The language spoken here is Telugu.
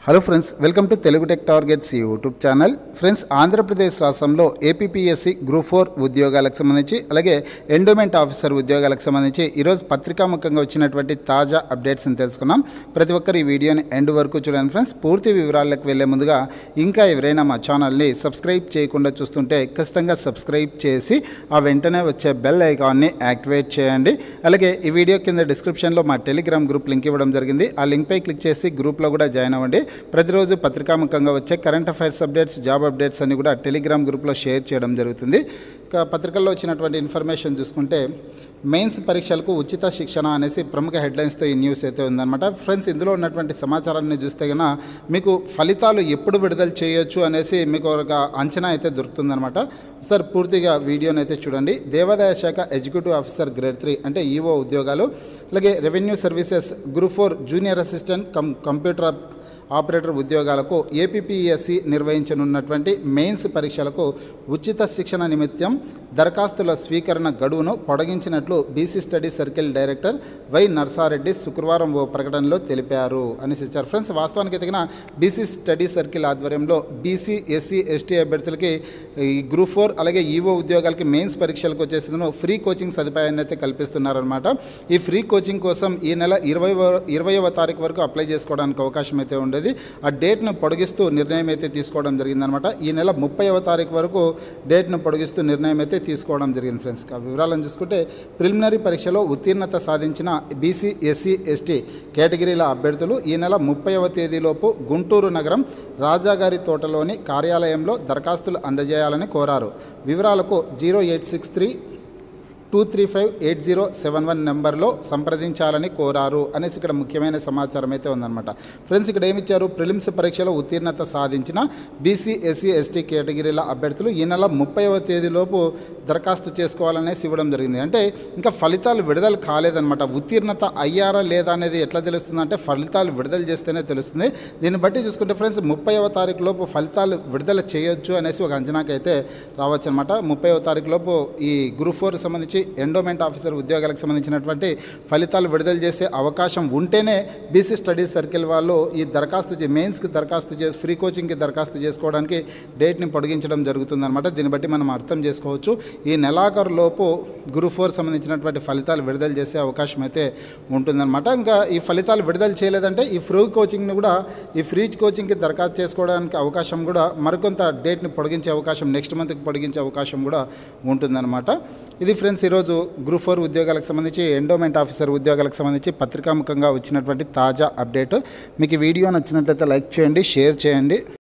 hello friends welcome to Telugu tech targets YouTube channel friends Andhra Pradesh రాష్ట్రంలో ఏపీపీఎస్సి గ్రూప్ ఫోర్ ఉద్యోగాలకు సంబంధించి అలాగే ఎండోమెంట్ ఆఫీసర్ ఉద్యోగాలకు సంబంధించి ఈరోజు పత్రికాముఖంగా వచ్చినటువంటి తాజా అప్డేట్స్ని తెలుసుకున్నాం ప్రతి ఒక్కరు ఈ వీడియోని ఎండ్ వరకు చూడండి ఫ్రెండ్స్ పూర్తి వివరాలకు వెళ్లే ముందుగా ఇంకా ఎవరైనా మా ఛానల్ని సబ్స్క్రైబ్ చేయకుండా చూస్తుంటే ఖచ్చితంగా సబ్స్క్రైబ్ చేసి ఆ వెంటనే వచ్చే బెల్ ఐకాన్ని యాక్టివేట్ చేయండి అలాగే ఈ వీడియో కింద డిస్క్రిప్షన్లో మా టెలిగ్రామ్ గ్రూప్ లింక్ ఇవ్వడం జరిగింది ఆ లింక్పై క్లిక్ చేసి గ్రూప్లో కూడా జాయిన్ అవ్వండి ప్రతిరోజు పత్రికాముఖంగా వచ్చే current affairs updates job updates అన్ని కూడా టెలిగ్రామ్ గ్రూప్లో షేర్ చేయడం జరుగుతుంది ఇక పత్రికల్లో వచ్చినటువంటి ఇన్ఫర్మేషన్ చూసుకుంటే మెయిన్స్ పరీక్షలకు ఉచిత శిక్షణ అనేసి ప్రముఖ హెడ్లైన్స్తో ఈ న్యూస్ అయితే ఉందన్నమాట ఫ్రెండ్స్ ఇందులో ఉన్నటువంటి సమాచారాన్ని చూస్తే కనుక మీకు ఫలితాలు ఎప్పుడు విడుదల చేయొచ్చు అనేసి మీకు ఒక అంచనా అయితే దొరుకుతుందన్నమాట సార్ పూర్తిగా వీడియోని అయితే చూడండి దేవాదాయ శాఖ ఎగ్జిక్యూటివ్ ఆఫీసర్ గ్రేడ్ త్రీ అంటే ఈఓ ఉద్యోగాలు అలాగే revenue services group four junior assistant cum computer operator ఉద్యోగాలకు ఏపీపీఎస్సి నిర్వహించనున్నటువంటి మెయిన్స్ పరీక్షలకు ఉచిత శిక్షణ నిమిత్తం దరఖాస్తుల స్వీకరణ గడువును పొడిగించినట్లు BC study circle director Y Narsareddy శుక్రవారం ఓ ప్రకటనలో తెలిపారు అని ఇచ్చారు ఫ్రెండ్స్ వాస్తవానికి తగిన బీసీ స్టడీ సర్కిల్ ఆధ్వర్యంలో బీసీ ఎస్సీ ఎస్టీ అభ్యర్థులకి ఈ గ్రూప్ ఫోర్ అలాగే ఈవో ఉద్యోగాలకి మెయిన్స్ పరీక్షలకు వచ్చేసిందను ఫ్రీ కోచింగ్ సదుపాయాన్ని అయితే కల్పిస్తున్నారనమాట ఈ ఫ్రీ కోచింగ్ కోసం ఈ నెల ఇరవై ఇరవైవ తారీఖు వరకు అప్లై చేసుకోవడానికి అవకాశం అయితే ఉండేది ఆ డేట్ను పొడిగిస్తూ నిర్ణయం అయితే తీసుకోవడం జరిగిందనమాట ఈ నెల ముప్పైవ తారీఖు వరకు డేట్ను పొడిగిస్తూ నిర్ణయం అయితే తీసుకోవడం జరిగింది ఫ్రెండ్స్ ఆ వివరాలను చూసుకుంటే ప్రిలిమినరీ పరీక్షలో ఉత్తీర్ణత సాధించిన బీసీ ఎస్సీ ఎస్టీ కేటగిరీల అభ్యర్థులు ఈ నెల ముప్పైవ తేదీలోపు గుంటూరు నగరం రాజాగారి తోటలోని కార్యాలయంలో దరఖాస్తులు అందజేయాలని కోరారు వివరాలకు zero eight six three two three five eight zero seven one నెంబర్లో సంప్రదించాలని కోరారు అనేసి ఇక్కడ ముఖ్యమైన సమాచారం అయితే ఉందన్నమాట ఫ్రెండ్స్ ఇక్కడ ఏమిచ్చారు ప్రిలిమ్స్ పరీక్షలో ఉత్తీర్ణత సాధించిన బీసీ ఎస్సీ ఎస్టీ కేటగిరీల అభ్యర్థులు ఈ నెల ముప్పైవ తేదీలోపు దరఖాస్తు చేసుకోవాలనేసి ఇవ్వడం జరిగింది అంటే ఇంకా ఫలితాలు విడుదల కాలేదన్నమాట ఉత్తీర్ణత అయ్యారా లేదా అనేది ఎట్లా తెలుస్తుంది అంటే ఫలితాలు విడుదల చేస్తేనే తెలుస్తుంది దీన్ని బట్టి చూసుకుంటే ఫ్రెండ్స్ ముప్పైవ తారీఖు లోపు ఫలితాలు విడుదల చేయొచ్చు అనేసి ఒక అంచనాకైతే రావచ్చు అనమాట ముప్పైవ తారీఖు లోపు ఈ గ్రూప్ ఫోర్ సంబంధించి ఎండోమెంట్ ఆఫీసర్ ఉద్యోగాలకు సంబంధించినటువంటి ఫలితాలు విడుదల చేసే అవకాశం ఉంటేనే బీసీ స్టడీస్ సర్కిల్ వాళ్ళు ఈ దరఖాస్తు చే- మెయిన్స్కి దరఖాస్తు చేసి ఫ్రీ కోచింగ్కి దరఖాస్తు చేసుకోవడానికి డేట్ని పొడిగించడం జరుగుతుందన్నమాట దీన్ని బట్టి మనం అర్థం చేసుకోవచ్చు ఈ నెలాఖరు లోపు గ్రూప్ ఫోర్ సంబంధించినటువంటి ఫలితాలు విడుదల చేసే అవకాశం అయితే ఉంటుందన్నమాట ఇంకా ఈ ఫలితాలు విడుదల చేయలేదంటే ఈ ఫ్రీ కోచింగ్ని కూడా ఈ ఫ్రీ కోచింగ్కి దరఖాస్తు చేసుకోవడానికి అవకాశం కూడా మరికొంత డేట్ని పొడిగించే అవకాశం నెక్స్ట్ మంత్కి పొడిగించే అవకాశం కూడా ఉంటుందన్నమాట ఇది ఫ్రెండ్స్ ఈరోజు గ్రూప్ ఫోర్ ఉద్యోగాలకు సంబంధించి ఎండోమెంట్ ఆఫీసర్ ఉద్యోగాలకు సంబంధించి పత్రికాముఖంగా వచ్చినటువంటి తాజా అప్డేట్ మీకు ఈ వీడియో నచ్చినట్లయితే లైక్ చేయండి షేర్ చేయండి